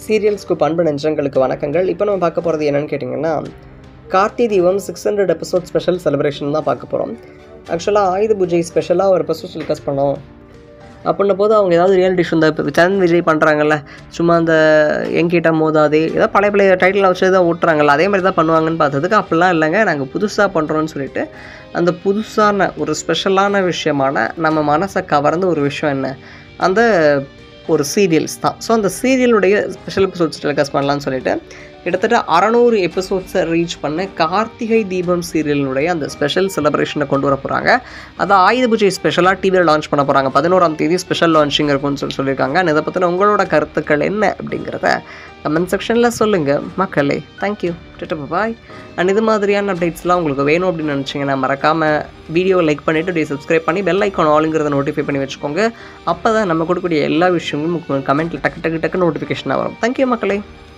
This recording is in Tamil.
சீரியல்ஸ்க்கு பண்பு நெஞ்சங்களுக்கு வணக்கங்கள் இப்போ நம்ம பார்க்க போகிறது என்னன்னு கேட்டிங்கன்னா Karthi Deepam six hundred episode special celebration தான் பார்க்க போகிறோம் ஆக்சுவலாக ஆயுத பூஜை ஸ்பெஷலாக ஒரு எபிசோட் டெலிகாஸ்ட் பண்ணோம் அப்படின்ன போது அவங்க ஏதாவது ரியாலிட்டி ஷோ இந்த இப்போ சரண் விஜய் பண்ணுறாங்கல்ல சும்மா அந்த என்கிட்ட மோதாதே ஏதோ பழைய பழைய டைட்டில் வச்சு தான் ஓட்டுறாங்கல்ல அதே மாதிரி தான் பண்ணுவாங்கன்னு பார்த்ததுக்கு அப்படிலாம் இல்லைங்க நாங்கள் புதுசாக பண்ணுறோன்னு சொல்லிட்டு அந்த புதுசான ஒரு ஸ்பெஷலான விஷயமான நம்ம மனசை கவர்ந்த ஒரு விஷயம் என்ன அந்த ஒரு சீரியல்ஸ் தான் ஸோ அந்த சீரியலுடைய ஸ்பெஷல் எபிசோட்ஸ் டெலிகாஸ்ட் பண்ணலாம்னு சொல்லிட்டு கிட்டத்தட்ட அறநூறு எபிசோட்ஸை ரீச் பண்ண கார்த்திகை தீபம் சீரியலினுடைய அந்த ஸ்பெஷல் செலிப்ரேஷனை கொண்டு வர போகிறாங்க அதை ஆயுத பூஜை ஸ்பெஷலாக டிவியில் லான்ச் பண்ண போகிறாங்க பதினோராம் தேதி ஸ்பெஷல் லான்ச்சிங் இருக்கும்னு சொல்லி சொல்லியிருக்காங்க And இதை பற்றின உங்களோட கருத்துக்கள் என்ன அப்படிங்கிறத கமெண்ட் செக்ஷனில் சொல்லுங்கள் மக்களே தேங்க்யூ டிட்ட பாய் அண்ட் இது மாதிரியான அப்டேட்ஸ்லாம் உங்களுக்கு வேணும் அப்படின்னு நினச்சிங்கன்னா மறக்காமல் வீடியோவை லைக் பண்ணிவிட்டு அப்படியே சப்ஸ்கிரைப் பண்ணி பெல் ஐக்கான் ஆளுங்கிறத நோட்டிஃபை பண்ணி வச்சுக்கோங்க அப்போ தான் நம்ம கொடுக்கக்கூடிய எல்லா விஷயங்களும் கமெண்ட்டில் டக்கு டக்கு டக்கு நோட்டிஃபிகேஷனாக வரும் தேங்க்யூ மக்களே